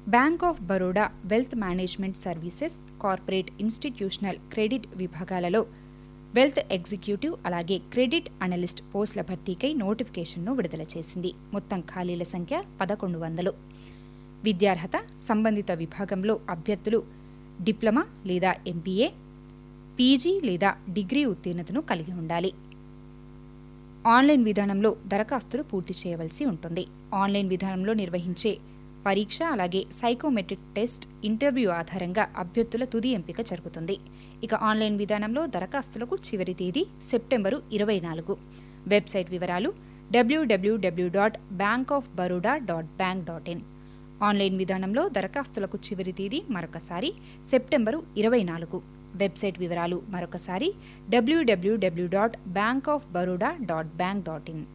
bank of Baroda wealth management services corporate institutional credit విభాగాలలో wealth executive అలాగే credit analyst పోస్టుల భర్తీకై నోటిఫికేషన్ను విడుదల చేసింది మొత్తం ఖాళీల సంఖ్య పదకొండు వందలు విద్యార్హత సంబంధిత విభాగంలో అభ్యర్థులు డిప్లొమా లేదా ఎంబీఏ పీజీ లేదా డిగ్రీ ఉత్తీర్ణతను కలిగి ఉండాలి ఆన్లైన్ విధానంలో దరఖాస్తులు పూర్తి చేయవలసి ఉంటుంది ఆన్లైన్ విధానంలో నిర్వహించే పరీక్ష అలాగే సైకోమెట్రిక్ టెస్ట్ ఇంటర్వ్యూ ఆధారంగా అభ్యర్థుల తుది ఎంపిక జరుగుతుంది ఇక ఆన్లైన్ విధానంలో దరఖాస్తులకు చివరి తేదీ సెప్టెంబరు ఇరవై నాలుగు వెబ్సైట్ వివరాలు W W W dot bank of Baroda dot bank dot in online విధానంలో దరఖాస్తులకు చివరి తేదీ మరొకసారి సెప్టెంబరు ఇరవై నాలుగు వెబ్సైట్ వివరాలు మరొకసారి W W W dot bank of Baroda dot bank dot in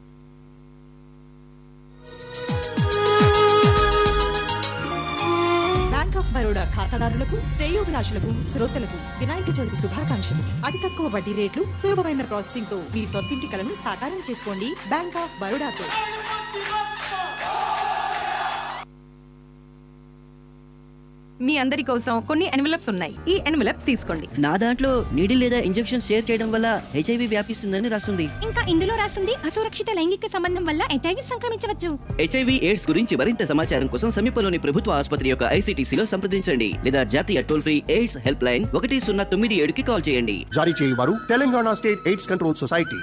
bank of Baroda ఖాతాదారులకు శ్రేయోభిలాషులకు శ్రోతలకు వినాయక చవితి శుభాకాంక్షలు అతి తక్కువ వడ్డీ రేట్లు సులభమైన ప్రాసెసింగ్ తో మీ సొంతింటి కలను సాకారం చేసుకోండి బ్యాంక్ ఆఫ్ బరోడాతో మీ అందరి కోసం కొన్ని ఎన్వలప్స్ ఉన్నాయి ఈ ఎన్వలప్స్ తీసుకోండి నా దాంట్లో నీడిల్ లేదా ఇంజెక్షన్ షేర్ చేయడం వల్ల హెచ్ఐవి వ్యాపిస్తుందని రాస్తుంది ఇంకా ఇందులో రాసింది అసురక్షిత లైంగిక సంబంధం వల్ల హెచ్ఐవి సంక్రమించవచ్చు హెచ్ఐవి ఎయిడ్స్ గురించి మరింత సమాచారం కోసం సమీపంలోని ప్రభుత్వ ఆసుపత్రి యొక్క ఐసీటీసీలో సంప్రదించండి లేదా జాతీయ toll free AIDS help line ఒకటి సున్నా తొమ్మిది ఏడుకి కాల్ చేయండి జారీ చేయువారు Telangana state AIDS control society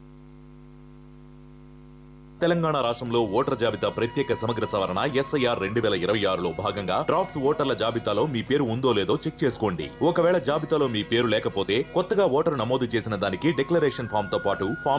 Telangana రాష్ట్రంలో ఓటర్ జాబితా ప్రత్యేక సమగ్ర సవరణ ఎస్ఐఆర్ రెండు వేల ఇరవై ఆరులో భాగంగా డ్రాఫ్ట్స్ ఓటర్ల జాబితాలో మీ పేరు ఉందో లేదో చెక్ చేసుకోండి ఒకవేళ జాబితాలో మీ పేరు లేకపోతే కొత్తగా ఓటరు నమోదు చేసిన దానికి డిక్లరేషన్ ఫామ్ తో పాటు ఫామ్